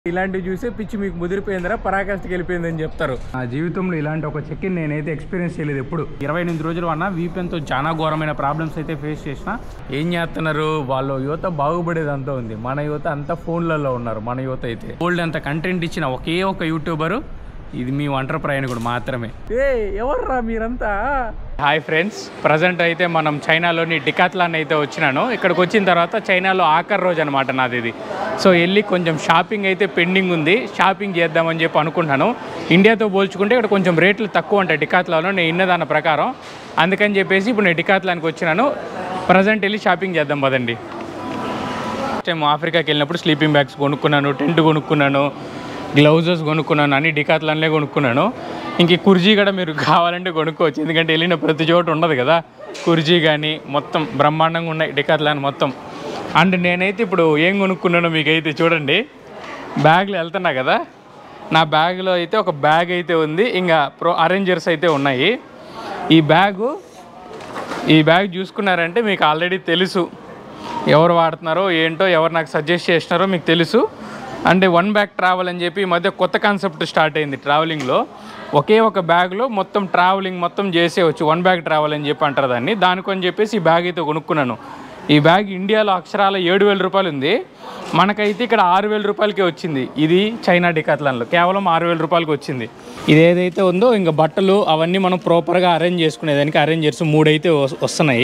ఇలాంటివి చూసే పిచ్చి మీకు ముదిరిపోయిందిరా పరాకాష్ఠకి వెళ్ళిపోయిందని చెప్తారు నా జీవితంలో ఇలాంటి ఒక చెక్ నేనైతే ఎక్స్పీరియన్స్ చేయలేదు ఎప్పుడు ఇరవై ఎనిమిది రోజులు అన్న వీపెన్తో చాలా ఘోరమైన ప్రాబ్లమ్స్ అయితే ఫేస్ చేసిన ఏం చేస్తున్నారు వాళ్ళ యువత బాగుపడేది అంతా ఉంది మన యువత అంతా ఫోన్లలో ఉన్నారు మన యువత అయితే ఓల్డ్ అంత కంటెంట్ ఇచ్చిన ఒకే ఒక యూట్యూబరు ఇది మీ ఒంటరి ప్రయాణికుడు మాత్రమే ఏ ఎవర్రా మీరంతా హాయ్ ఫ్రెండ్స్ ప్రజెంట్ అయితే మనం చైనాలోని డికాత్లాన్ అయితే వచ్చినాను ఇక్కడికి వచ్చిన తర్వాత చైనాలో ఆఖరి రోజు అనమాట నాది ఇది సో వెళ్ళి కొంచెం షాపింగ్ అయితే పెండింగ్ ఉంది షాపింగ్ చేద్దామని చెప్పి అనుకుంటున్నాను ఇండియాతో పోల్చుకుంటే ఇక్కడ కొంచెం రేట్లు తక్కువ ఉంటాయి డికాత్లాలో నేను ఇన్న దాని ప్రకారం అందుకని చెప్పేసి ఇప్పుడు నేను డికాత్లానికి వచ్చినాను ప్రజెంట్ వెళ్ళి షాపింగ్ చేద్దాం పదండి ఫస్ట్ టైం ఆఫ్రికాకి వెళ్ళినప్పుడు స్లీపింగ్ బ్యాగ్స్ కొనుక్కున్నాను టెంట్ కొనుక్కున్నాను గ్లౌజెస్ కొనుక్కున్నాను అన్ని డికాత్లన్లే కొనుక్కున్నాను ఇంక ఈ కుర్జీ కూడా మీరు కావాలంటే కొనుక్కోవచ్చు ఎందుకంటే వెళ్ళిన ప్రతి చోట ఉండదు కదా కుర్జీ కానీ మొత్తం బ్రహ్మాండంగా ఉన్నాయి డికాత్లాన్ మొత్తం అండ్ నేనైతే ఇప్పుడు ఏం కొనుక్కున్నానో మీకైతే చూడండి బ్యాగ్లో వెళ్తున్నా కదా నా బ్యాగ్లో అయితే ఒక బ్యాగ్ అయితే ఉంది ఇంకా ప్రో అరేంజర్స్ అయితే ఉన్నాయి ఈ బ్యాగు ఈ బ్యాగ్ చూసుకున్నారంటే మీకు ఆల్రెడీ తెలుసు ఎవరు వాడుతున్నారో ఏంటో ఎవరు నాకు సజెస్ట్ చేసినారో మీకు తెలుసు అంటే వన్ బ్యాగ్ ట్రావెల్ అని చెప్పి ఈ మధ్య కొత్త కాన్సెప్ట్ స్టార్ట్ అయింది ట్రావెలింగ్లో ఒకే ఒక బ్యాగ్లో మొత్తం ట్రావెలింగ్ మొత్తం చేసేవచ్చు వన్ బ్యాగ్ ట్రావెల్ అని చెప్పి అంటారు దాన్ని దానికొని చెప్పేసి ఈ బ్యాగ్ అయితే కొనుక్కున్నాను ఈ బ్యాగ్ ఇండియాలో అక్షరాల ఏడు వేల రూపాయలు ఉంది మనకైతే ఇక్కడ ఆరు వేల రూపాయలకే వచ్చింది ఇది చైనా డికాత్లాన్లో కేవలం ఆరు వేల రూపాయలకి వచ్చింది ఇది ఏదైతే ఉందో ఇంకా బట్టలు అవన్నీ మనం ప్రాపర్గా అరేంజ్ చేసుకునేదానికి అరేంజర్స్ మూడైతే వస్- వస్తున్నాయి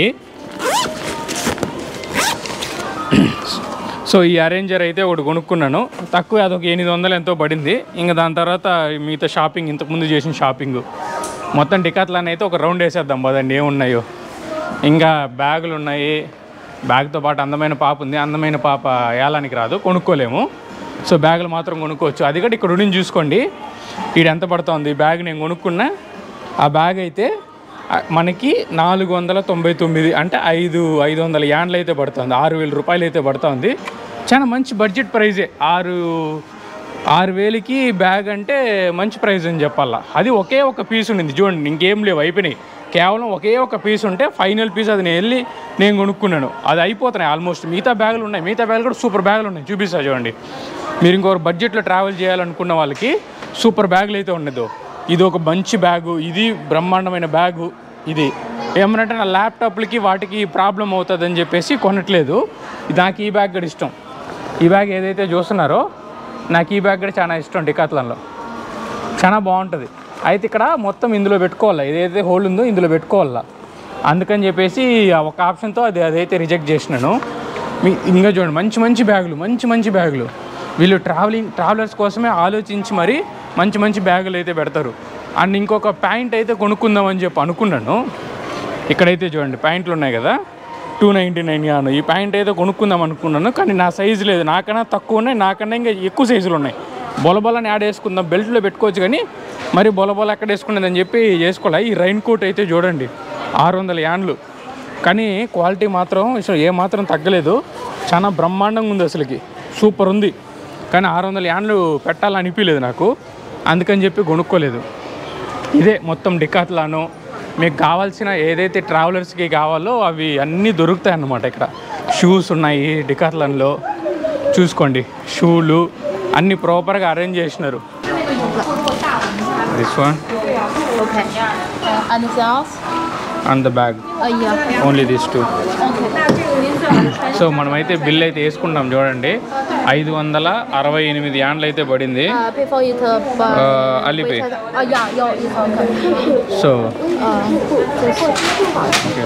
సో ఈ అరేంజర్ అయితే ఒకటి కొనుక్కున్నాను తక్కువ అదొక ఎనిమిది వందలు ఎంతో పడింది ఇంకా దాని తర్వాత మిగతా షాపింగ్ ఇంతకుముందు చేసిన షాపింగ్ మొత్తం డికాత్లాన్ అయితే ఒక రౌండ్ వేసేద్దాం పదండి ఏమున్నాయో ఇంకా బ్యాగులు ఉన్నాయి బ్యాగ్తో పాటు అందమైన పాప ఉంది అందమైన పాప ఏలానికి రాదు కొనుక్కోలేము సో బ్యాగులు మాత్రం కొనుక్కోవచ్చు అది కూడా ఇక్కడ ఉండి చూసుకోండి ఈడు ఎంత పడుతుంది ఈ బ్యాగ్ నేను కొనుక్కున్నా ఆ బ్యాగ్ అయితే ఆ, మనకి నాలుగు వందల తొంభై తొమ్మిది అంటే ఐదు ఐదు వందల యాండ్లు అయితే పడుతుంది ఆరు వేల రూపాయలు అయితే పడుతుంది చాలా మంచి బడ్జెట్ ప్రైజే ఆరు ఆరు వేలకి బ్యాగ్ అంటే మంచి ప్రైస్ అని చెప్పాలా అది ఒకే ఒక పీస్ ఉండింది చూడండి ఇంకేం లేవు అయిపోయినాయి కేవలం ఒకే ఒక పీస్ ఉంటే ఫైనల్ పీస్ అది నేను వెళ్ళి నేను కొనుక్కున్నాను అది అయిపోతున్నాయి ఆల్మోస్ట్ మిగతా బ్యాగులు ఉన్నాయి మిగతా బ్యాగులు కూడా సూపర్ బ్యాగులు ఉన్నాయి చూపిస్తా చూడండి మీరు ఇంకొక బడ్జెట్లో ట్రావెల్ చేయాలనుకున్న వాళ్ళకి సూపర్ బ్యాగులు అయితే ఉన్నదో ఇది ఒక మంచి బ్యాగు ఇది బ్రహ్మాండమైన బ్యాగు ఇది ఏమనంటే నా ల్యాప్టాప్లకి వాటికి ప్రాబ్లం అవుతుందని చెప్పేసి కొనట్లేదు నాకు ఈ బ్యాగ్ కూడా ఇష్టం ఈ బ్యాగ్ ఏదైతే చూస్తున్నారో నాకు ఈ బ్యాగ్ కూడా చాలా ఇష్టం డికాత్లంలో చాలా బాగుంటుంది అయితే ఇక్కడ మొత్తం ఇందులో పెట్టుకోవాలా ఏదైతే హోల్ ఉందో ఇందులో పెట్టుకోవాలా అందుకని చెప్పేసి ఆ ఒక ఆప్షన్తో అది అదైతే రిజెక్ట్ చేసినాను మీ ఇంకా చూడండి మంచి మంచి బ్యాగులు మంచి మంచి బ్యాగులు వీళ్ళు ట్రావెలింగ్ ట్రావెలర్స్ కోసమే ఆలోచించి మరి మంచి మంచి బ్యాగులు అయితే పెడతారు అండ్ ఇంకొక ప్యాంట్ అయితే కొనుక్కుందామని చెప్పి అనుకున్నాను ఇక్కడైతే చూడండి ప్యాంట్లు ఉన్నాయి కదా టూ నైంటీ నైన్ గాను ఈ ప్యాంట్ అయితే కొనుక్కుందాం అనుకున్నాను కానీ నా సైజు లేదు నాకన్నా తక్కువ ఉన్నాయి నాకన్నా ఇంకా ఎక్కువ సైజులు ఉన్నాయి బొలబొలని యాడ్ వేసుకుందాం బెల్ట్లో పెట్టుకోవచ్చు కానీ మరి బొలబొల ఎక్కడ వేసుకునేదని చెప్పి చేసుకోలే ఈ రైన్ కోట్ అయితే చూడండి ఆరు వందల యాన్లు కానీ క్వాలిటీ మాత్రం అసలు ఏ మాత్రం తగ్గలేదు చాలా బ్రహ్మాండంగా ఉంది అసలుకి సూపర్ ఉంది కానీ ఆరు వందల యాన్లు పెట్టాలని అనిపించలేదు నాకు అందుకని చెప్పి కొనుక్కోలేదు ఇదే మొత్తం డికాత్లాను మీకు కావాల్సిన ఏదైతే ట్రావెలర్స్కి కావాలో అవి అన్నీ దొరుకుతాయి అన్నమాట ఇక్కడ షూస్ ఉన్నాయి డికాత్లాన్లో చూసుకోండి షూలు అన్నీ ప్రాపర్గా అరేంజ్ చేసినారు this one Okay. Uh, anything else? And the bag Uh, yeah. Only this two Okay. So మనమైతే బిల్ అయితే వేసుకుంటాం చూడండి ఐదు వందల అరవై ఎనిమిది యాండ్లు అయితే పడింది Uh, pay for it uh, by Uh, Alipay. WeChat. Uh, yeah, yeah, it's okay. So Uh, this. Okay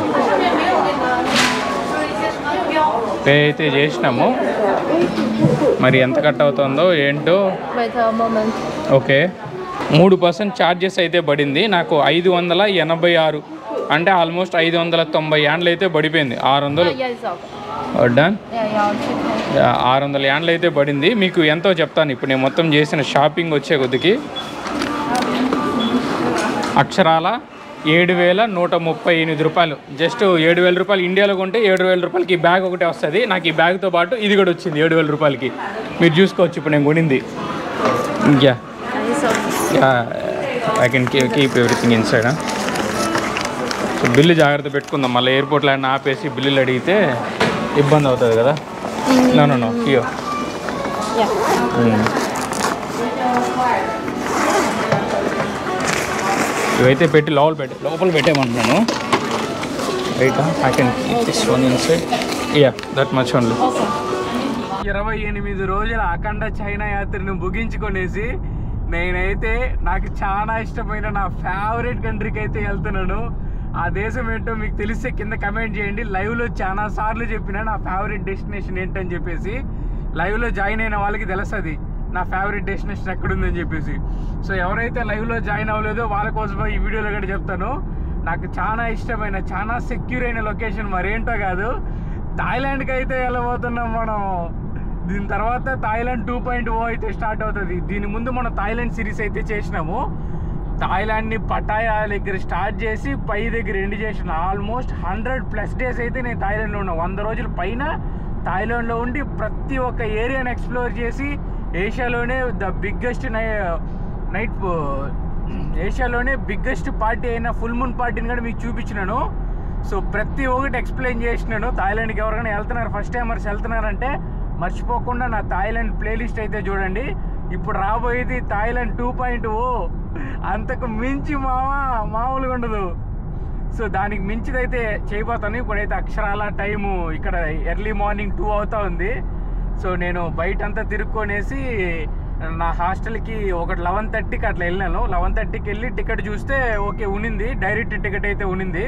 pay అయితే చేసినాము మరి ఎంత కట్ అవుతుందో ఏంటో Wait a moment. ఓకే మూడు పర్సెంట్ ఛార్జెస్ అయితే పడింది నాకు ఐదు వందల ఎనభై ఆరు అంటే ఆల్మోస్ట్ ఐదు వందల తొంభై యాండ్లు అయితే పడిపోయింది ఆరు Uh, వందలు yeah, it's okay. Done Yeah, yeah, it's okay. ఆరు వందల యాండ్లు అయితే పడింది మీకు ఎంతో చెప్తాను ఇప్పుడు నేను మొత్తం చేసిన షాపింగ్ వచ్చే కొద్దికి అక్షరాల ఏడు వేల నూట ముప్పై ఎనిమిది రూపాయలు జస్ట్ ఏడు వేల రూపాయలు ఇండియాలో కొంటే ఏడు వేల రూపాయలకి ఈ బ్యాగ్ ఒకటే వస్తుంది నాకు ఈ బ్యాగ్తో పాటు ఇది కూడా వచ్చింది ఏడు వేల రూపాయలకి మీరు చూసుకోవచ్చు ఇప్పుడు నేను కొనింది yeah Uh, it's okay. I can keep everything inside so bill జాగ్రత్త పెట్టుకుందాం మళ్ళీ ఎయిర్పోర్ట్లో అయినా ఆపేసి బిల్లులు అడిగితే ఇబ్బంది అవుతుంది కదా నో నో నో కియో Yeah. ఇవైతే పెట్టి లోపల పెట్టి లోపల పెట్టేయమంటున్నాను right I can this one inside yeah that much only ఇరవై ఎనిమిది రోజుల అఖండ చైనా యాత్రను ముగించుకొనేసి నేనైతే నాకు చాలా ఇష్టమైన నా ఫేవరెట్ కంట్రీకి అయితే వెళ్తున్నాను ఆ దేశం ఏంటో మీకు తెలిస్తే కింద కమెంట్ చేయండి లైవ్లో చాలా సార్లు చెప్పిన నా ఫేవరెట్ డెస్టినేషన్ ఏంటని చెప్పేసి లైవ్లో జాయిన్ అయిన వాళ్ళకి తెలుస్తుంది నా ఫేవరెట్ డెస్టినేషన్ ఎక్కడుందని చెప్పేసి సో ఎవరైతే లైవ్లో జాయిన్ అవ్వలేదో వాళ్ళ కోసం ఈ వీడియోలో కూడా చెప్తాను నాకు చాలా ఇష్టమైన చాలా సెక్యూర్ అయిన లొకేషన్ మరేంటో కాదు థాయిలాండ్కి అయితే వెళ్ళబోతున్నాం మనం దీని తర్వాత థాయిలాండ్ టూ పాయింట్ ఓ అయితే స్టార్ట్ అవుతుంది దీని ముందు మనం థాయిలాండ్ సిరీస్ అయితే చేసినాము థాయిలాండ్ని పటాయా దగ్గర స్టార్ట్ చేసి పై దగ్గర ఎండ్ చేసిన ఆల్మోస్ట్ హండ్రెడ్ ప్లస్ డేస్ అయితే నేను థాయిలాండ్లో ఉన్నా వంద రోజుల పైన థాయిలాండ్లో ఉండి ప్రతి ఒక్క ఏరియాని ఎక్స్ప్లోర్ చేసి ఏషియాలోనే ద బిగ్గెస్ట్ నై నైట్ ఏషియాలోనే బిగ్గెస్ట్ పార్టీ అయిన ఫుల్ మూన్ పార్టీని కూడా మీకు చూపించినాను సో ప్రతి ఒక్కటి ఎక్స్ప్లెయిన్ చేసినాను థాయిలాండ్కి ఎవరికైనా వెళ్తున్నారు ఫస్ట్ టైమర్స్ వెళ్తున్నారంటే మర్చిపోకుండా నా థాయిలాండ్ ప్లేలిస్ట్ అయితే చూడండి ఇప్పుడు రాబోయేది థాయిలాండ్ టూ పాయింట్ ఓ అంతకు మించి మావా మామూలుగా ఉండదు సో దానికి మించిదైతే చేయబోతాను ఇప్పుడైతే అక్షరాల టైము ఇక్కడ ఎర్లీ మార్నింగ్ టూ అవుతా ఉంది సో నేను బయట అంతా తిరుక్కొనేసి నా హాస్టల్కి ఒకటి లెవెన్ థర్టీకి అట్లా వెళ్ళినాను లెవెన్ థర్టీకి వెళ్ళి టికెట్ చూస్తే ఓకే ఉనింది డైరెక్ట్ టికెట్ అయితే ఉనింది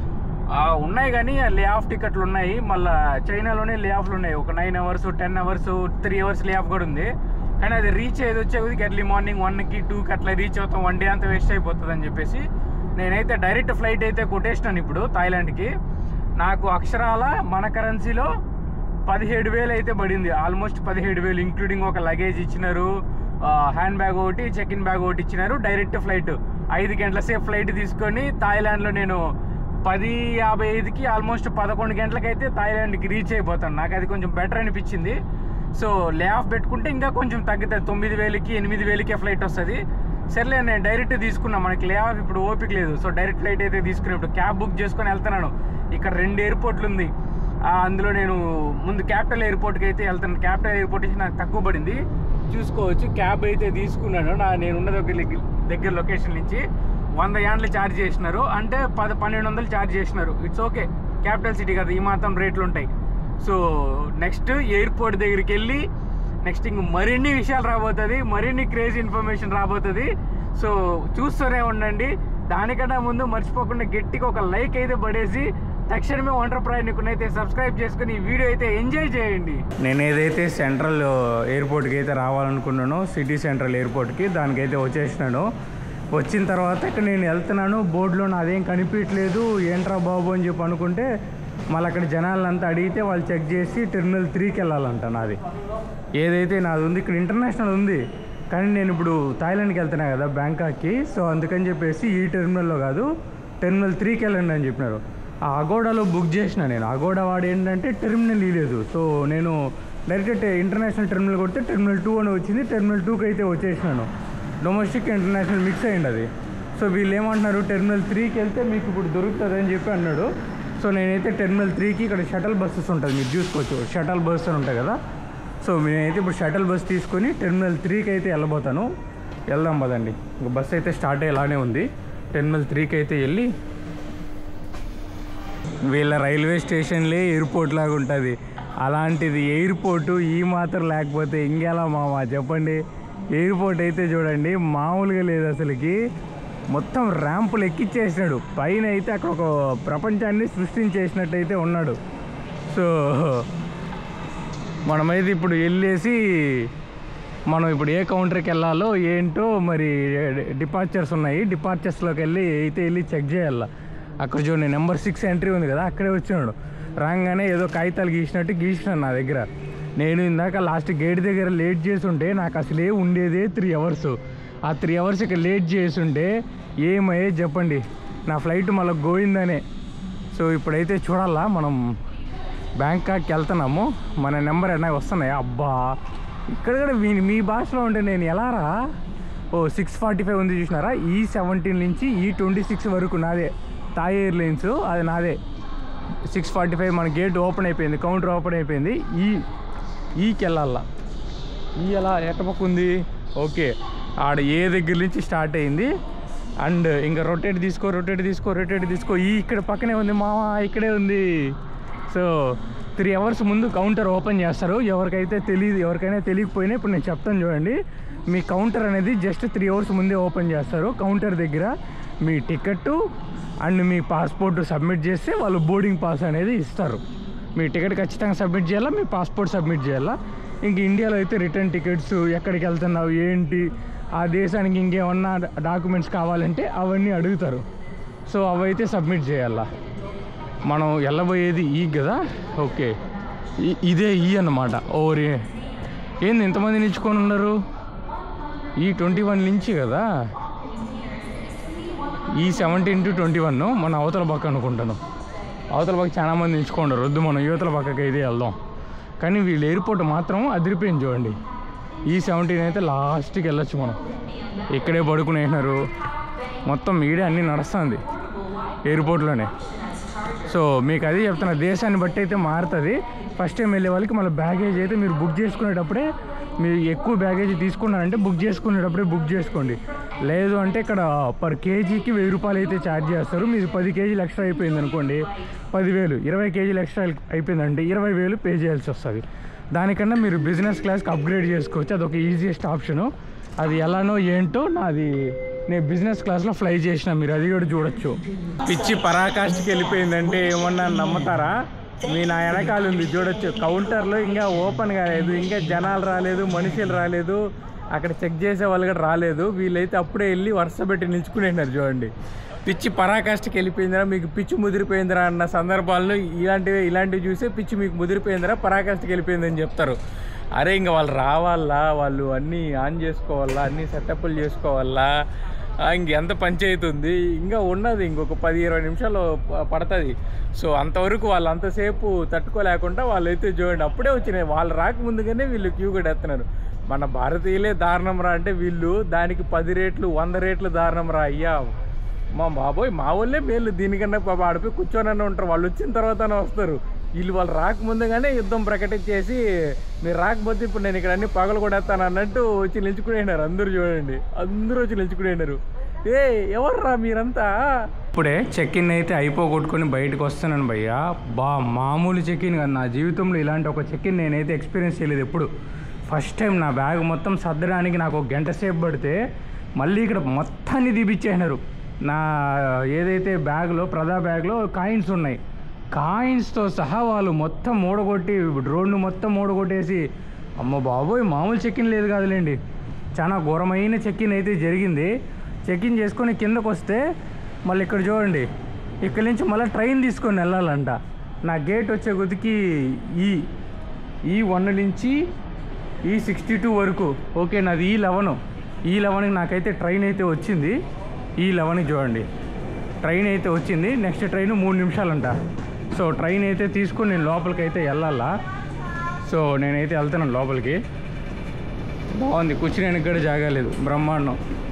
ఆ, ఉన్నాయి కానీ లే ఆఫ్ టికెట్లు ఉన్నాయి మళ్ళీ చైనాలోనే లే ఆఫ్లు ఉన్నాయి ఒక nine hours ten hours three hours lay off కూడా ఉంది కానీ అది రీచ్ అయ్యేది వచ్చే కొద్దికి ఎర్లీ మార్నింగ్ వన్కి టూకి అట్లా రీచ్ అవుతాం వన్ డే అంతా వేస్ట్ అయిపోతుంది అని చెప్పేసి నేనైతే డైరెక్ట్ ఫ్లైట్ అయితే కొట్టేసినాను ఇప్పుడు థాయిలాండ్కి నాకు అక్షరాల మన కరెన్సీలో పదిహేడు వేలు అయితే పడింది ఆల్మోస్ట్ పదిహేడు వేలు ఇంక్లూడింగ్ ఒక లగేజ్ ఇచ్చినారు హ్యాండ్ బ్యాగ్ ఒకటి చెక్ ఇన్ బ్యాగ్ ఒకటి ఇచ్చినారు డైరెక్ట్ ఫ్లైట్ ఐదు గంటల సేపు ఫ్లైట్ తీసుకొని థాయిలాండ్లో నేను పది యాభై ఐదుకి ఆల్మోస్ట్ పదకొండు గంటలకైతే థాయిలాండ్కి రీచ్ అయిపోతాను నాకు అది కొంచెం బెటర్ అనిపించింది సో లే ఆఫ్ పెట్టుకుంటే ఇంకా కొంచెం తగ్గుతుంది తొమ్మిది వేలకి ఎనిమిది వేలకే ఫ్లైట్ వస్తుంది సర్లే నేను డైరెక్ట్ తీసుకున్నా మనకి లే ఆఫ్ ఇప్పుడు ఓపిక లేదు సో డైరెక్ట్ ఫ్లైట్ అయితే తీసుకుని ఇప్పుడు క్యాబ్ బుక్ చేసుకొని వెళ్తున్నాను ఇక్కడ రెండు ఎయిర్పోర్ట్లు ఉంది ఆ, అందులో నేను ముందు క్యాపిటల్ ఎయిర్పోర్ట్కి అయితే వెళ్తాను క్యాపిటల్ ఎయిర్పోర్ట్ నుంచి నాకు తక్కువ పడింది చూసుకోవచ్చు క్యాబ్ అయితే తీసుకున్నాను నా నేను ఉన్న దగ్గర దగ్గర లొకేషన్ నుంచి వంద యాండ్లు ఛార్జ్ చేసినారు అంటే పద పన్నెండు వందలు ఛార్జ్ చేసినారు ఇట్స్ ఓకే క్యాపిటల్ సిటీ కదా ఈ మాత్రం రేట్లు ఉంటాయి సో నెక్స్ట్ ఎయిర్పోర్ట్ దగ్గరికి వెళ్ళి నెక్స్ట్ ఇంక మరిన్ని విషయాలు రాబోతుంది మరిన్ని క్రేజీ ఇన్ఫర్మేషన్ రాబోతుంది సో చూస్తూనే ఉండండి దానికన్నా ముందు మర్చిపోకుండా గట్టిగా ఒక లైక్ అయితే పడేసి తక్షణమే వంటర్ ప్రయాణికుని అయితే సబ్స్క్రైబ్ చేసుకుని ఈ వీడియో అయితే ఎంజాయ్ చేయండి నేను ఏదైతే సెంట్రల్ ఎయిర్పోర్ట్కి అయితే రావాలనుకున్నానో సిటీ సెంట్రల్ ఎయిర్పోర్ట్కి దానికైతే వచ్చేసినాను వచ్చిన తర్వాత ఇక్కడ నేను వెళ్తున్నాను బోర్డులో నాదేం కనిపించట్లేదు ఏంట్రా బాబు అని చెప్పి అనుకుంటే మళ్ళీ అక్కడ జనాలంతా అడిగితే వాళ్ళు చెక్ చేసి టెర్మినల్ త్రీకి వెళ్ళాలంట నాది ఏదైతే నాది ఉంది ఇక్కడ ఇంటర్నేషనల్ ఉంది కానీ నేను ఇప్పుడు థాయిలాండ్కి వెళ్తున్నా కదా బ్యాంకాక్కి సో అందుకని చెప్పేసి ఈ టెర్మినల్లో కాదు టెర్మినల్ త్రీకి వెళ్ళండి అని చెప్పినారు ఆ అగోడాలో బుక్ చేసిన నేను అగోడా వాడు ఏంటంటే టెర్మినల్ ఇలేదు సో నేను డైరెక్ట్ ఇంటర్నేషనల్ టెర్మినల్ కొడితే టెర్మినల్ టూ అని వచ్చింది టెర్మినల్ టూకి అయితే వచ్చేసినాను డొమెస్టిక్ ఇంటర్నేషనల్ మిక్స్ అయ్యింది అది సో వీళ్ళు ఏమంటున్నారు టెర్మినల్ త్రీకి వెళ్తే మీకు ఇప్పుడు దొరుకుతుంది అని చెప్పి అన్నాడు సో నేనైతే టెర్మినల్ త్రీకి ఇక్కడ షటల్ బస్సెస్ ఉంటుంది మీరు చూసుకోవచ్చు షటల్ బస్ అని ఉంటాయి కదా సో నేనైతే ఇప్పుడు షటల్ బస్ తీసుకొని టెర్మినల్ త్రీకి అయితే వెళ్ళబోతాను వెళ్దాం పదండి ఇంక బస్ అయితే స్టార్ట్ అయ్యేలానే ఉంది టెర్మినల్ త్రీకి అయితే వెళ్ళి వీళ్ళ రైల్వే స్టేషన్లే ఎయిర్పోర్ట్ లాగా ఉంటుంది అలాంటిది ఎయిర్పోర్టు ఈ మాత్రం లేకపోతే ఇంకెలా మామ చెప్పండి ఎయిర్పోర్ట్ అయితే చూడండి మామూలుగా లేదు అసలుకి మొత్తం ర్యాంపులు ఎక్కిచ్చేసినాడు పైన అయితే అక్కడ ఒక ప్రపంచాన్ని సృష్టించేసినట్టయితే ఉన్నాడు సో మనమైతే ఇప్పుడు వెళ్ళేసి మనం ఇప్పుడు ఏ కౌంటర్కి వెళ్ళాలో ఏంటో మరి డిపార్చర్స్ ఉన్నాయి డిపార్చర్స్లోకి వెళ్ళి అయితే వెళ్ళి చెక్ చేయాల అక్కడ చూడండి నెంబర్ సిక్స్ ఎంట్రీ ఉంది కదా అక్కడే వచ్చినాడు రాగానే ఏదో కాగితాలు గీసినట్టు గీసినాను నా దగ్గర నేను ఇందాక లాస్ట్ గేట్ దగ్గర లేట్ చేసి ఉంటే నాకు అసలే ఉండేదే త్రీ అవర్స్ ఆ త్రీ అవర్స్ ఇక్కడ లేట్ చేసి ఉంటే ఏమయ్యే చెప్పండి నా ఫ్లైట్ మళ్ళీ గోయిందనే సో ఇప్పుడైతే చూడాలా మనం బ్యాంకాక్కి వెళ్తున్నాము మన నెంబర్ అయినా వస్తున్నాయి అబ్బా ఇక్కడ కూడా మీ మీ భాషలో ఉంటే నేను ఎలా రా ఓ సిక్స్ ఫార్టీ ఫైవ్ ఉంది చూసినారా ఈ సెవెంటీన్ నుంచి ఈ ట్వంటీ సిక్స్ వరకు నాదే థాయ్ ఎయిర్లైన్స్ అది నాదే సిక్స్ ఫార్టీ ఫైవ్ మన గేట్ ఓపెన్ అయిపోయింది కౌంటర్ ఓపెన్ అయిపోయింది ఈ ఈకి వెళ్ళాలా ఈ ఎలా ఎట్టపక్క ఉంది ఓకే ఆడ ఏ దగ్గర నుంచి స్టార్ట్ అయింది అండ్ ఇంకా రొటేట్ తీసుకో రొటేట్ తీసుకో రొటేట్ తీసుకో ఈ ఇక్కడ పక్కనే ఉంది మామ ఇక్కడే ఉంది సో త్రీ అవర్స్ ముందు కౌంటర్ ఓపెన్ చేస్తారు ఎవరికైతే తెలియదు ఎవరికైనా తెలియకపోయినా ఇప్పుడు నేను చెప్తాను చూడండి మీ కౌంటర్ అనేది జస్ట్ త్రీ అవర్స్ ముందే ఓపెన్ చేస్తారు కౌంటర్ దగ్గర మీ టికెట్ అండ్ మీ పాస్పోర్ట్ సబ్మిట్ చేస్తే వాళ్ళు బోర్డింగ్ పాస్ అనేది ఇస్తారు మీ టికెట్ ఖచ్చితంగా సబ్మిట్ చేయాలా మీ పాస్పోర్ట్ సబ్మిట్ చేయాలా ఇంక ఇండియాలో అయితే రిటర్న్ టికెట్స్ ఎక్కడికి వెళ్తున్నావు ఏంటి ఆ దేశానికి ఇంకేమన్నా డాక్యుమెంట్స్ కావాలంటే అవన్నీ అడుగుతారు సో అవైతే సబ్మిట్ చేయాలా మనం వెళ్ళబోయేది ఈ కదా ఓకే ఈ- ఇదే ఈ అన్నమాట ఓరి ఏంది ఎంతమంది నిల్చుకొని ఉన్నారు ఈ ట్వంటీ వన్ నుంచి కదా ఈ సెవెంటీన్ టు ట్వంటీ వన్ మన అవతల పక్క అనుకుంటాను అవతల పక్క చాలా మంది నిల్చుకుంటారు వద్దు మనం యువతల పక్కకి అయితే వెళ్దాం కానీ వీళ్ళు ఎయిర్పోర్ట్ మాత్రం అదిరిపోయింది చూడండి ఈ సెవెంటీన్ అయితే లాస్ట్కి వెళ్ళొచ్చు మనం ఇక్కడే పడుకునేసినారు మొత్తం మీడియా అన్నీ నడుస్తుంది ఎయిర్పోర్ట్లోనే సో మీకు అది చెప్తున్నా దేశాన్ని బట్టి అయితే మారుతుంది ఫస్ట్ టైం వెళ్ళే వాళ్ళకి మళ్ళీ బ్యాగేజ్ అయితే మీరు బుక్ చేసుకునేటప్పుడే మీరు ఎక్కువ బ్యాగేజ్ తీసుకున్నారంటే బుక్ చేసుకునేటప్పుడే బుక్ చేసుకోండి లేదు అంటే ఇక్కడ పర్ కేజీకి వెయ్యి రూపాయలు అయితే ఛార్జ్ చేస్తారు మీరు పది కేజీలు ఎక్స్ట్రా అయిపోయింది అనుకోండి పదివేలు ఇరవై కేజీలు ఎక్స్ట్రా అయిపోయిందంటే ఇరవై వేలు పే చేయాల్సి వస్తుంది దానికన్నా మీరు బిజినెస్ క్లాస్కి అప్గ్రేడ్ చేసుకోవచ్చు అదొక ఈజియెస్ట్ ఆప్షను అది ఎలానో ఏంటో నాది నేను బిజినెస్ క్లాస్లో ఫ్లై చేసిన మీరు అది కూడా చూడొచ్చు పిచ్చి పరాకాష్ఠకి వెళ్ళిపోయిందంటే ఏమన్నా నమ్ముతారా మీ నా వెనకాల ఉంది చూడొచ్చు కౌంటర్లో ఇంకా ఓపెన్ కాలేదు ఇంకా జనాలు రాలేదు మనుషులు రాలేదు అక్కడ చెక్ చేసే వాళ్ళు కూడా రాలేదు వీళ్ళైతే అప్పుడే వెళ్ళి వరుస పెట్టి నిల్చుకునేసినారు చూడండి పిచ్చి పరాకాష్ఠకి వెళ్ళిపోయిందిరా మీకు పిచ్చి ముదిరిపోయిందిరా అన్న సందర్భాల్లో ఇలాంటివి ఇలాంటివి చూసే పిచ్చి మీకు ముదిరిపోయిందిరా పరాకాష్ఠకి వెళ్ళిపోయిందని చెప్తారు అరే ఇంకా వాళ్ళు రావాలా వాళ్ళు అన్నీ ఆన్ చేసుకోవాలా అన్నీ సెటప్లు చేసుకోవాలా ఆ, ఇంకెంత పంచాయతీ ఉంది ఇంకా ఉన్నది ఇంకొక పది ఇరవై నిమిషాలు ప- పడుతుంది సో అంతవరకు వాళ్ళు అంతసేపు తట్టుకోలేకుండా వాళ్ళు అయితే చూడండి అప్పుడే వచ్చినాయి వాళ్ళు రాకముందుగానే వీళ్ళు క్యూ కట్టేస్తున్నారు మన భారతీయులే దారుణం రా అంటే వీళ్ళు దానికి పది రేట్లు వంద రేట్లు దారుణం రా అయ్యా మా బాబోయ్ మా వాళ్ళే మేలు దీనికన్నా పాప ఆడిపోయి కూర్చొని ఉంటారు వాళ్ళు వచ్చిన తర్వాతనే వస్తారు వీళ్ళు వాళ్ళు రాకముందుగానే యుద్ధం ప్రకటించేసి మీరు రాకపోతే ఇప్పుడు నేను ఇక్కడ అన్ని పగలు కొడేస్తాను అన్నట్టు వచ్చి నిల్చుకునేనారు అందరూ చూడండి అందరూ వచ్చి నిల్చుకునేనారు ఏ ఎవర్రా మీరంతా ఇప్పుడే చెక్ ఇన్ అయితే అయిపోగొట్టుకొని బయటకు వస్తున్నాను భయ్యా బా మామూలు చెక్ ఇన్ కాదు నా జీవితంలో ఇలాంటి ఒక చెక్ ఇన్ నేనైతే ఎక్స్పీరియన్స్ చేయలేదు ఎప్పుడు ఫస్ట్ టైం నా బ్యాగ్ మొత్తం సర్దడానికి నాకు ఒక గంట సేపు పడితే మళ్ళీ ఇక్కడ మొత్తాన్ని తీపిచ్చేసినారు నా ఏదైతే బ్యాగ్లో ప్రదా బ్యాగ్లో కాయిన్స్ ఉన్నాయి కాయిన్స్తో సహా వాళ్ళు మొత్తం మూడగొట్టి రోడ్ను మొత్తం మూడగొట్టేసి అమ్మ బాబోయ్ మామూలు చెక్ ఇన్ లేదు కాదులేండి చాలా ఘోరమైన చెక్ ఇన్ అయితే జరిగింది చెక్ ఇన్ చేసుకొని కిందకు వస్తే మళ్ళీ ఇక్కడ చూడండి ఇక్కడ నుంచి మళ్ళీ ట్రైన్ తీసుకొని వెళ్ళాలంట నా గేట్ వచ్చే కొద్దికి ఈ ఈ వన్ నుంచి ఈ సిక్స్టీ టూ వరకు ఓకే నాది ఈ లెవెన్ ఈ లెవెన్కి నాకైతే ట్రైన్ అయితే వచ్చింది ఈ లెవెన్కి చూడండి ట్రైన్ అయితే వచ్చింది నెక్స్ట్ ట్రైన్ మూడు నిమిషాలంట సో ట్రైన్ అయితే తీసుకొని నేను లోపలికి అయితే వెళ్ళాలా సో నేనైతే వెళ్తున్నాను లోపలికి బాగుంది కూర్చునేనికి కూడా జాగా లేదు బ్రహ్మాండం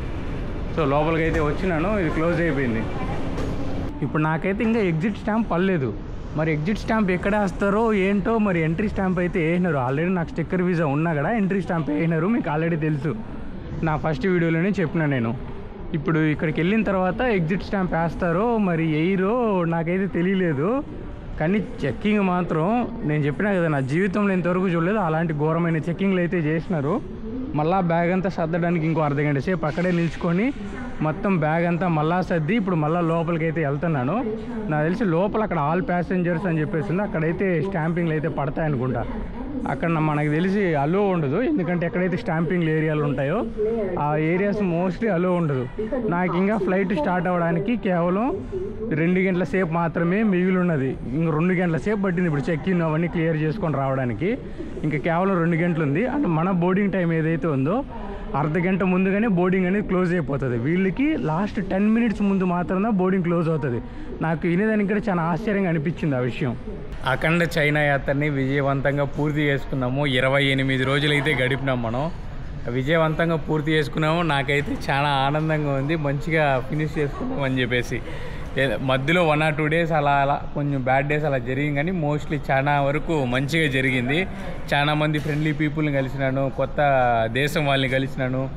సో లోపలికి అయితే వచ్చినాను ఇది క్లోజ్ అయిపోయింది ఇప్పుడు నాకైతే ఇంకా ఎగ్జిట్ స్టాంప్ పర్లేదు మరి ఎగ్జిట్ స్టాంప్ ఎక్కడ వేస్తారో ఏంటో మరి ఎంట్రీ స్టాంప్ అయితే వేసినారు ఆల్రెడీ నాకు స్టిక్కర్ వీసా ఉన్నా కూడా ఎంట్రీ స్టాంప్ వేసినారు మీకు ఆల్రెడీ తెలుసు నా ఫస్ట్ వీడియోలోనే చెప్పిన నేను ఇప్పుడు ఇక్కడికి వెళ్ళిన తర్వాత ఎగ్జిట్ స్టాంప్ వేస్తారో మరి వేయరో నాకైతే తెలియలేదు కానీ చెక్కింగ్ మాత్రం నేను చెప్పినా కదా నా జీవితంలో ఇంతవరకు చూడలేదు అలాంటి ఘోరమైన చెక్కింగ్లు అయితే చేసినారు మళ్ళా బ్యాగ్ అంతా సర్దడానికి ఇంకో అర్ధ గంట సేపు అక్కడే నిల్చుకొని మొత్తం బ్యాగ్ అంతా మళ్ళా సర్ది ఇప్పుడు మళ్ళీ లోపలికి అయితే వెళ్తున్నాను నాకు తెలిసి లోపల అక్కడ ఆల్ ప్యాసింజర్స్ అని చెప్పేసి ఉంది అక్కడైతే స్టాంపింగ్లు అయితే పడతాయి అనుకుంటా అక్కడ నా- మనకు తెలిసి అలో ఉండదు ఎందుకంటే ఎక్కడైతే స్టాంపింగ్ ఏరియాలు ఉంటాయో ఆ ఏరియాస్ మోస్ట్లీ అలో ఉండదు నాకు ఇంకా ఫ్లైట్ స్టార్ట్ అవ్వడానికి కేవలం రెండు గంటల సేపు మాత్రమే మిగిలి ఉన్నది ఇంక రెండు గంటల సేపు పట్టింది ఇప్పుడు చెక్ ఇన్ అవన్నీ క్లియర్ చేసుకొని రావడానికి ఇంకా కేవలం రెండు గంటలు ఉంది అంటే మన బోర్డింగ్ టైం ఏదైతే ఉందో అర్ధ గంట ముందుగానే బోర్డింగ్ అనేది క్లోజ్ అయిపోతుంది వీళ్ళకి లాస్ట్ టెన్ మినిట్స్ ముందు మాత్రమే బోర్డింగ్ క్లోజ్ అవుతుంది నాకు వినేదానికి కూడా చాలా ఆశ్చర్యంగా అనిపించింది ఆ విషయం అఖండ చైనా యాత్రని విజయవంతంగా పూర్తి చేసుకున్నాము ఇరవై ఎనిమిది రోజులైతే గడిపినాం మనం విజయవంతంగా పూర్తి చేసుకున్నాము నాకైతే చాలా ఆనందంగా ఉంది మంచిగా ఫినిష్ చేసుకున్నాం అని చెప్పేసి ఏ- మధ్యలో వన్ ఆర్ టూ డేస్ అలా అలా కొంచెం బ్యాడ్ డేస్ అలా జరిగింది కానీ మోస్ట్లీ చాలా వరకు మంచిగా జరిగింది చాలా మంది ఫ్రెండ్లీ పీపుల్ని కలిసినాను కొత్త దేశం వాళ్ళని కలిసినాను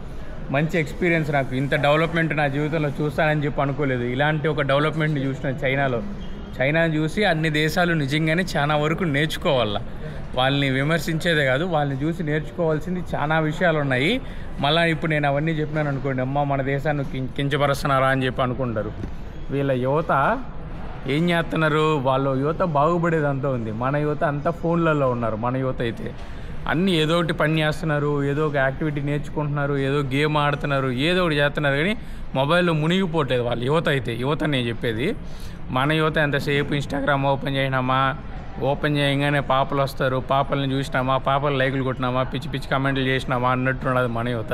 మంచి ఎక్స్పీరియన్స్ నాకు ఇంత డెవలప్మెంట్ నా జీవితంలో చూస్తానని చెప్పి అనుకోలేదు ఇలాంటి ఒక డెవలప్మెంట్ని చూసిన చైనాలో చైనాని చూసి అన్ని దేశాలు నిజంగానే చాలా వరకు నేర్చుకోవాలా వాళ్ళని విమర్శించేదే కాదు వాళ్ళని చూసి నేర్చుకోవాల్సింది చాలా విషయాలు ఉన్నాయి మళ్ళీ ఇప్పుడు నేను అవన్నీ చెప్పినాను అనుకోండి అమ్మ మన దేశాన్ని కిం- కించపరుస్తున్నారా అని చెప్పి అనుకుంటారు వీళ్ళ యువత ఏం చేస్తున్నారు వాళ్ళ యువత బాగుపడేది అంతా ఉంది మన యువత అంతా ఫోన్లలో ఉన్నారు మన యువత అయితే అన్నీ ఏదో ఒకటి పని చేస్తున్నారు ఏదో ఒక యాక్టివిటీ నేర్చుకుంటున్నారు ఏదో గేమ్ ఆడుతున్నారు ఏదో ఒకటి చేస్తున్నారు కానీ మొబైల్లో మునిగిపోవట్లేదు వాళ్ళ యువత అయితే యువత నేను చెప్పేది మన యువత ఎంతసేపు ఇన్స్టాగ్రామ్ ఓపెన్ చేసినామా ఓపెన్ చేయగానే పాపలు వస్తారు పాపల్ని చూసినామా పాపలు లైకులు కొట్టినామా పిచ్చి పిచ్చి కమెంట్లు చేసినామా అన్నట్టున్నది మన యువత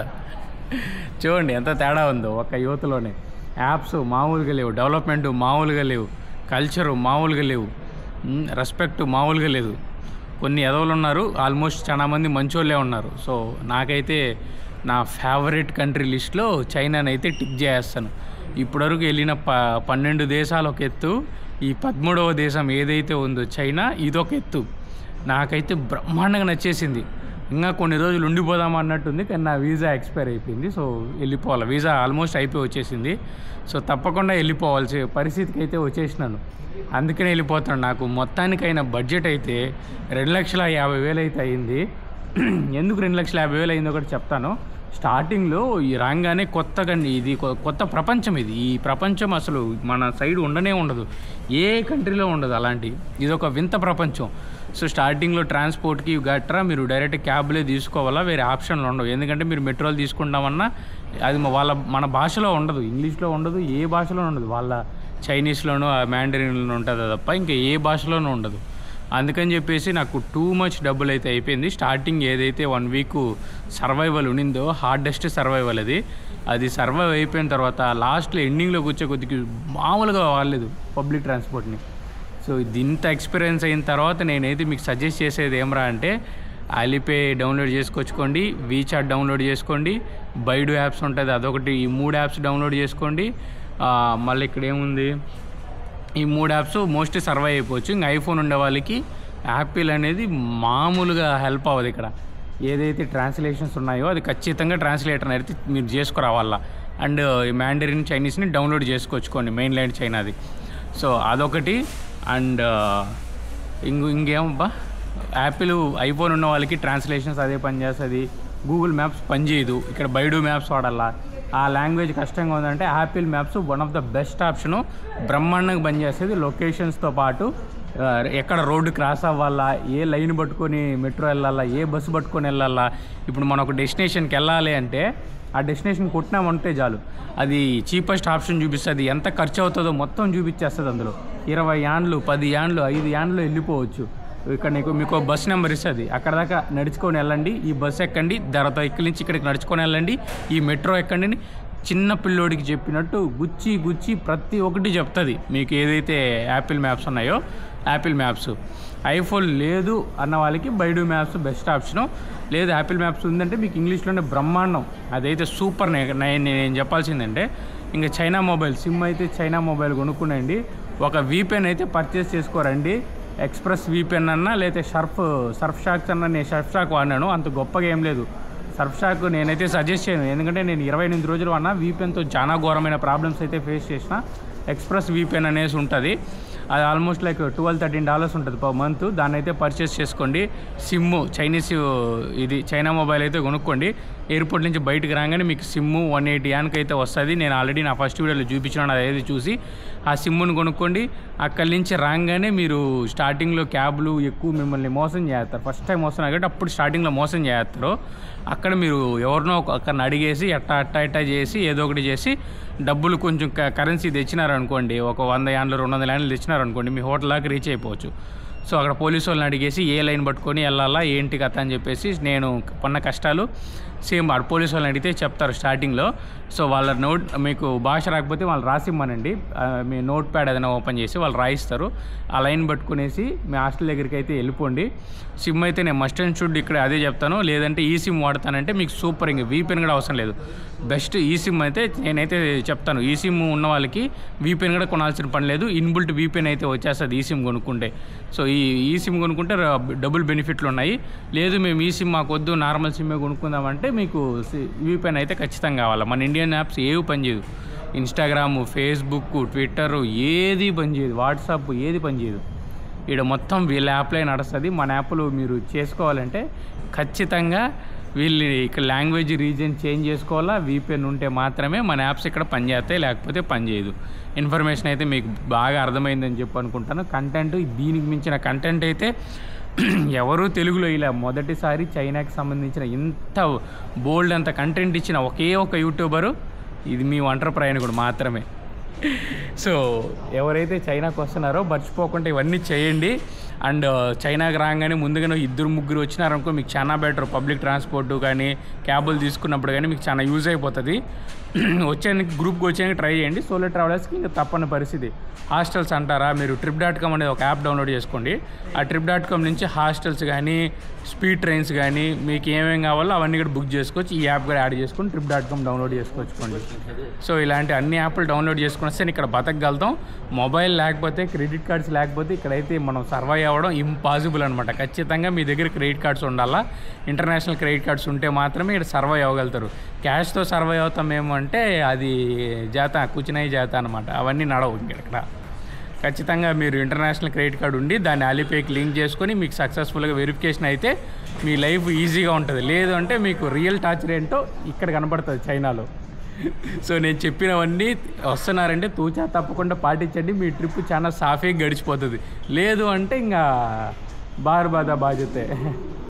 చూడండి ఎంత తేడా ఉందో ఒక యువతలోనే యాప్స్ మామూలుగా లేవు డెవలప్మెంట్ మామూలుగా లేవు కల్చరు మామూలుగా లేవు రెస్పెక్ట్ మామూలుగా లేదు కొన్ని ఎదవలు ఉన్నారు ఆల్మోస్ట్ చాలా మంది మంచోళ్ళే ఉన్నారు సో నాకైతే నా ఫేవరెట్ కంట్రీ లిస్ట్లో చైనాని అయితే టిక్ చేస్తాను ఇప్పటివరకు వెళ్ళిన ప పన్నెండు దేశాలు ఒక ఎత్తు ఈ పదమూడవ దేశం ఏదైతే ఉందో చైనా ఇదొక ఎత్తు నాకైతే బ్రహ్మాండంగా నచ్చేసింది ఇంకా కొన్ని రోజులు ఉండిపోదాం అన్నట్టుంది కానీ నా వీసా ఎక్స్పైర్ అయిపోయింది సో వెళ్ళిపోవాలి వీసా ఆల్మోస్ట్ అయిపోయి వచ్చేసింది సో తప్పకుండా వెళ్ళిపోవాల్సి పరిస్థితికి అయితే వచ్చేసినాను అందుకనే వెళ్ళిపోతున్నాను నాకు మొత్తానికైన బడ్జెట్ అయితే రెండు లక్షల యాభై వేలు అయితే అయింది ఎందుకు రెండు లక్షల యాభై వేలు అయిందో ఒకటి చెప్తాను స్టార్టింగ్లో ఈ రాగానే కొత్తగా ఇది కొ- కొత్త ప్రపంచం ఇది ఈ ప్రపంచం అసలు మన సైడ్ ఉండనే ఉండదు ఏ కంట్రీలో ఉండదు అలాంటి ఇది ఒక వింత ప్రపంచం సో స్టార్టింగ్లో ట్రాన్స్పోర్ట్కి గట్రా మీరు డైరెక్ట్ క్యాబ్లే తీసుకోవాలా వేరే ఆప్షన్లు ఉండవు ఎందుకంటే మీరు మెట్రోలు తీసుకుంటామన్నా అది మా- వాళ్ళ మన భాషలో ఉండదు ఇంగ్లీష్లో ఉండదు ఏ భాషలో ఉండదు వాళ్ళ చైనీస్లోనూ మ్యాండరిన్లోనూ ఉంటుంది తప్ప ఇంకా ఏ భాషలోనూ ఉండదు అందుకని చెప్పేసి నాకు టూ మచ్ డబ్బులు అయితే అయిపోయింది స్టార్టింగ్ ఏదైతే వన్ వీక్ సర్వైవల్ ఉండిందో హార్డెస్ట్ సర్వైవల్ అది అది సర్వైవ్ అయిపోయిన తర్వాత లాస్ట్లో ఎండింగ్లో కూర్చో కొద్దిగా మామూలుగా వాడలేదు పబ్లిక్ ట్రాన్స్పోర్ట్ని సో ఇది ఇంత ఎక్స్పీరియన్స్ అయిన తర్వాత నేనైతే మీకు సజెస్ట్ చేసేది ఏమరా అంటే అలీపే డౌన్లోడ్ చేసుకొచ్చుకోండి వీచాట్ డౌన్లోడ్ చేసుకోండి బైడు యాప్స్ ఉంటుంది అదొకటి ఈ మూడు యాప్స్ డౌన్లోడ్ చేసుకోండి ఆ, మళ్ళీ ఇక్కడ ఏముంది ఈ మూడు యాప్స్ మోస్ట్లీ సర్వైవ్ అయిపోవచ్చు ఇంకా ఐఫోన్ ఉండే వాళ్ళకి యాపిల్ అనేది మామూలుగా హెల్ప్ అవ్వదు ఇక్కడ ఏదైతే ట్రాన్స్లేషన్స్ ఉన్నాయో అది ఖచ్చితంగా ట్రాన్స్లేటర్ అయితే మీరు చేసుకురావాలా అండ్ మ్యాండరిన్ చైనీస్ని డౌన్లోడ్ చేసుకొచ్చుకోండి మెయిన్ లైన్ చైనాది సో అదొకటి అండ్ ఇంక ఇంకేమబ్బా యాపిల్ ఐఫోన్ ఉన్న వాళ్ళకి ట్రాన్స్లేషన్స్ అదే పనిచేస్తుంది గూగుల్ మ్యాప్స్ పనిచేయదు ఇక్కడ బైడు మ్యాప్స్ వాడాలా ఆ లాంగ్వేజ్ కష్టంగా ఉందంటే Apple maps one of the best option బ్రహ్మాండంగా పనిచేస్తుంది లొకేషన్స్తో పాటు ఆ, ఎక్కడ రోడ్డు క్రాస్ అవ్వాలా ఏ లైన్ పట్టుకొని మెట్రో వెళ్ళాలా ఏ బస్సు పట్టుకొని వెళ్ళాలా ఇప్పుడు మనం ఒక డెస్టినేషన్కి వెళ్ళాలి అంటే ఆ డెస్టినేషన్ కొట్టినామంటే చాలు అది చీపెస్ట్ ఆప్షన్ చూపిస్తుంది ఎంత ఖర్చు అవుతుందో మొత్తం చూపించేస్తుంది అందులో ఇరవై యాండ్లు పది యాండ్లు ఐదు యాండ్లు వెళ్ళిపోవచ్చు ఇక్కడ నీకు మీకు బస్ నెంబర్ ఇస్తుంది అక్కడ దాకా నడుచుకొని వెళ్ళండి ఈ బస్ ఎక్కండి తర్వాత ఇక్కడి నుంచి ఇక్కడికి నడుచుకొని వెళ్ళండి ఈ మెట్రో ఎక్కండి అని చిన్న పిల్లోడికి చెప్పినట్టు గుచ్చి గుచ్చి ప్రతి ఒక్కటి చెప్తుంది మీకు ఏదైతే యాపిల్ మ్యాప్స్ ఉన్నాయో యాపిల్ మ్యాప్స్ ఐఫోన్ లేదు అన్న వాళ్ళకి బైడు మ్యాప్స్ బెస్ట్ ఆప్షను లేదు యాపిల్ మ్యాప్స్ ఉందంటే మీకు ఇంగ్లీష్లోనే బ్రహ్మాండం అదైతే సూపర్ నే- నేను నేను చెప్పాల్సిందంటే ఇంకా చైనా మొబైల్ సిమ్ అయితే చైనా మొబైల్ కొనుక్కునండి ఒక వీపెన్ అయితే పర్చేస్ చేసుకోరండి ఎక్స్ప్రెస్ వీపెన్ అన్నా లేకపోతే షర్ఫ్ సర్ఫ్ షాక్స్ అన్నా నేను షర్ఫ్ షాక్ వాడినాను అంత గొప్పగా ఏం లేదు సర్ఫ్ షాక్ నేనైతే సజెస్ట్ చేయను ఎందుకంటే నేను ఇరవై ఎనిమిది రోజులు అన్నా వీపెన్తో చాలా ఘోరమైన ప్రాబ్లమ్స్ అయితే ఫేస్ చేసిన ఎక్స్ప్రెస్ వీపెన్ అనేసి ఉంటుంది అది almost like twelve thirteen dollars ఉంటుంది పర్ మంత్ దాన్ని అయితే పర్చేస్ చేసుకోండి సిమ్ చైనీస్ ఇది చైనా మొబైల్ అయితే కొనుక్కోండి ఎయిర్పోర్ట్ నుంచి బయటకు రాగానే మీకు సిమ్ వన్ ఎయిటీ యాన్కి అయితే వస్తుంది నేను ఆల్రెడీ నా ఫస్ట్ వీడియోలో చూపించాను అదైతే చూసి ఆ సిమ్మును కొనుక్కోండి అక్కడి నుంచి రాగానే మీరు స్టార్టింగ్లో క్యాబ్లు ఎక్కువ మిమ్మల్ని మోసం చేస్తారు ఫస్ట్ టైం వస్తున్నారు కాబట్టి అప్పుడు స్టార్టింగ్లో మోసం చేస్తారు అక్కడ మీరు ఎవరినో ఒక- అక్కడ అడిగేసి ఎట్టా అట్టా ఇట్టా చేసి ఏదో ఒకటి చేసి డబ్బులు కొంచెం క- కరెన్సీ తెచ్చినారనుకోండి ఒక వంద యాండ్లు రెండు వందల యాండ్లు తెచ్చినారనుకోండి మీ హోటల్ దాకా రీచ్ అయిపోవచ్చు సో అక్కడ పోలీసు వాళ్ళని అడిగేసి ఏ లైన్ పట్టుకొని వెళ్ళాలా ఏంటి కథ అని చెప్పేసి నేను పన్న కష్టాలు సేమ్ అక్కడ పోలీసు వాళ్ళని అడిగితే చెప్తారు స్టార్టింగ్లో సో వాళ్ళ నోట్ మీకు భాష రాకపోతే వాళ్ళు రాసిమ్మనండి ఆ, మీ నోట్ ప్యాడ్ ఏదైనా ఓపెన్ చేసి వాళ్ళు రాయిస్తారు ఆ లైన్ పట్టుకునేసి మీ హాస్టల్ దగ్గరికి అయితే వెళ్ళిపోండి సిమ్ అయితే నేను మస్ట్ అండ్ షుడ్ ఇక్కడ అదే చెప్తాను లేదంటే ఈ సిమ్ వాడతానంటే మీకు సూపర్ ఇంక వీపెన్ కూడా అవసరం లేదు బెస్ట్ ఈ సిమ్ అయితే నేనైతే చెప్తాను ఈ సిమ్ ఉన్న వాళ్ళకి వీపెన్ కూడా కొనాల్సిన పని లేదు ఇన్బుల్ట్ వీపెన్ అయితే వచ్చేస్తుంది ఈ సిమ్ కొనుక్కుంటే సో ఈ ఈ సిమ్ కొనుక్కుంటే ర- డబుల్ బెనిఫిట్లు ఉన్నాయి లేదు మేము ఈ సిమ్ మాకు వద్దు నార్మల్ సిమ్మే కొనుక్కుందామంటే అంటే మీకు వీపీఎన్ అయితే ఖచ్చితంగా కావాలి మన ఇండియన్ యాప్స్ ఏవి పనిచేయదు ఇన్స్టాగ్రాము ఫేస్బుక్ ట్విట్టర్ ఏది పనిచేయదు వాట్సాప్ ఏది పనిచేయదు ఇక్కడ మొత్తం వీళ్ళ యాప్లే నడుస్తుంది మన యాప్లు మీరు చేసుకోవాలంటే ఖచ్చితంగా వీళ్ళు ఇక్కడ లాంగ్వేజ్ రీజన్ చేంజ్ చేసుకోవాలా వీపీఎన్ ఉంటే మాత్రమే మన యాప్స్ ఇక్కడ పనిచేస్తాయి లేకపోతే పనిచేయదు ఇన్ఫర్మేషన్ అయితే మీకు బాగా అర్థమైందని చెప్పి అనుకుంటాను కంటెంట్ దీనికి మించిన కంటెంట్ అయితే ఎవరు తెలుగులో ఇలా మొదటిసారి చైనాకి సంబంధించిన ఇంత బోల్డ్ అంత కంటెంట్ ఇచ్చిన ఒకే ఒక యూట్యూబరు ఇది మీ ఒంటరి ప్రయాణికుడు మాత్రమే సో ఎవరైతే చైనాకు వస్తున్నారో మర్చిపోకుండా ఇవన్నీ చేయండి అండ్ చైనాకి రాగానే ముందుగానే ఇద్దరు ముగ్గురు వచ్చినారనుకో మీకు చాలా బెటర్ పబ్లిక్ ట్రాన్స్పోర్ట్ కానీ క్యాబులు తీసుకున్నప్పుడు కానీ మీకు చాలా యూజ్ అయిపోతుంది వచ్చేందుకు గ్రూప్కి వచ్చేందుకు ట్రై చేయండి సోలో ట్రావెలర్స్కి ఇంకా తప్పని పరిస్థితి హాస్టల్స్ అంటారా మీరు ట్రిప్ డాట్ కామ్ అనేది ఒక యాప్ డౌన్లోడ్ చేసుకోండి ఆ ట్రిప్ డాట్ కామ్ నుంచి హాస్టల్స్ కానీ స్పీడ్ ట్రైన్స్ కానీ మీకు ఏమేమి కావాలో అవన్నీ కూడా బుక్ చేసుకోవచ్చు ఈ యాప్ కూడా యాడ్ చేసుకొని ట్రిప్ డాట్ కామ్ డౌన్లోడ్ చేసుకోవచ్చుకోండి సో ఇలాంటి అన్ని యాప్లు డౌన్లోడ్ చేసుకుని వస్తే ఇక్కడ బతకగలుగుతాం మొబైల్ లేకపోతే క్రెడిట్ కార్డ్స్ లేకపోతే ఇక్కడైతే మనం సర్వైవ్ అవ్వడం ఇంపాసిబుల్ అనమాట ఖచ్చితంగా మీ దగ్గర క్రెడిట్ కార్డ్స్ ఉండాలా ఇంటర్నేషనల్ క్రెడిట్ కార్డ్స్ ఉంటే మాత్రమే ఇక్కడ సర్వైవ్ అవ్వగలుగుతారు క్యాష్తో సర్వైవ్ అవుతాం ఏమో అంటే అది జాత కూర్చున్నాయి జాత అనమాట అవన్నీ నడవు ఇక్కడ ఖచ్చితంగా మీరు ఇంటర్నేషనల్ క్రెడిట్ కార్డు ఉండి దాన్ని అలీపేకి లింక్ చేసుకొని మీకు సక్సెస్ఫుల్గా వెరిఫికేషన్ అయితే మీ లైఫ్ ఈజీగా ఉంటుంది లేదు అంటే మీకు రియల్ టార్చర్ ఏంటో ఇక్కడ కనపడుతుంది చైనాలో సో నేను చెప్పినవన్నీ వస్తున్నారంటే తూచా తప్పకుండా పాటించండి మీ ట్రిప్ చాలా సాఫీగా గడిచిపోతుంది లేదు అంటే ఇంకా బార్ బాధ బాధ్యతే